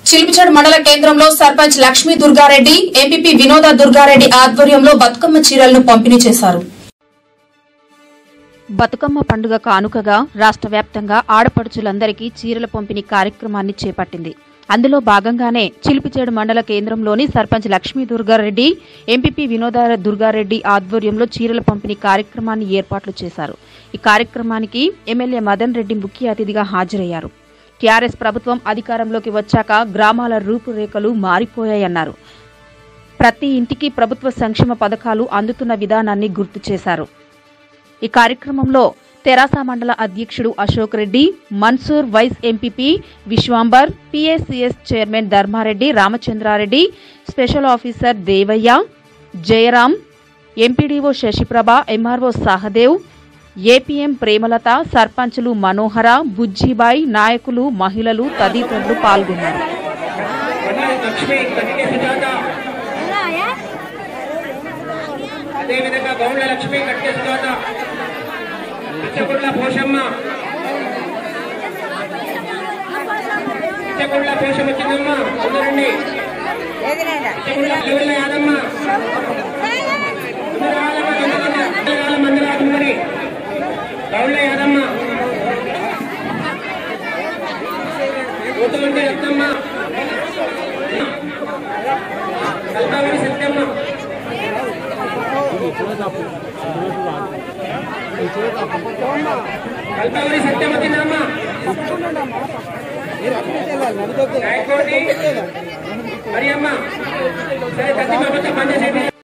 చిలిపిచడు మండల కేంద్రంలో సర్పంచ్ లక్ష్మీ దుర్గారెడ్డి ఎంపీపీ వినోద దుర్గారెడ్డి ఆధ్వర్యంలో బతుకమ్మ చీరలను పంపిణీ చేశారు బతుకమ్మ పండుగ కానుకగా రాష్ట్ర వ్యాప్తంగా ఆడపడుచులందరికీ చీరల పంపిణీ కార్యక్రమాన్ని చేపట్టింది అందులో భాగంగానే చిలిపిచేడు మండల కేంద్రంలోని సర్పంచ్ లక్ష్మీ దుర్గారెడ్డి ఎంపీపీ వినోద దుర్గారెడ్డి ఆధ్వర్యంలో చీరల పంపిణీ కార్యక్రమాన్ని ఏర్పాట్లు చేశారు ఈ కార్యక్రమానికి ఎమ్మెల్యే మదన్ రెడ్డి ముఖ్య అతిథిగా హాజరయ్యారు టీఆర్ఎస్ ప్రభుత్వం అధికారంలోకి వచ్చాక గ్రామాల రూపురేఖలు మారిపోయాయన్నారు ప్రతి ఇంటికి ప్రభుత్వ సంక్షేమ పథకాలు అందుతున్న విధానాన్ని గుర్తు చేశారు ఈ కార్యక్రమంలో తెరాస మండల అధ్యక్షుడు Ashok Reddy Mansoor vice MPP Vishwambar PSCS chairman Dharma Reddy Ramachandra Reddy special officer Devayya Jayaram MPDO Sashiprabha MRO Sahadev APM Premalatha సర్పంచులు మనోహర బుజ్జిబాయ్ నాయకులు మహిళలు తదితరులు పాల్గొన్నారు లక్ష్మి కటికే సుజాత అదేవిధంగా గౌండ్ల లక్ష్మి కటికే సుజాత పిచ్చగుండ్ల పోషమ్మ పిచ్చగుండ్ల పోషమ్మ చిన్నమ్మ అందరండి పిచ్చగుండ్ల లెవెల్ల యాదమ్మ అందరాల మందరాజుమరి గౌండ్ల యాదమ్మ ఊతులుంటే రత్నమ్మ కల్కావరి సత్యమ్మ కల్కావరి సత్యమతి నామ నాయకోటి మరి అమ్మ సరే తత్తి బాబా పనిచేసేది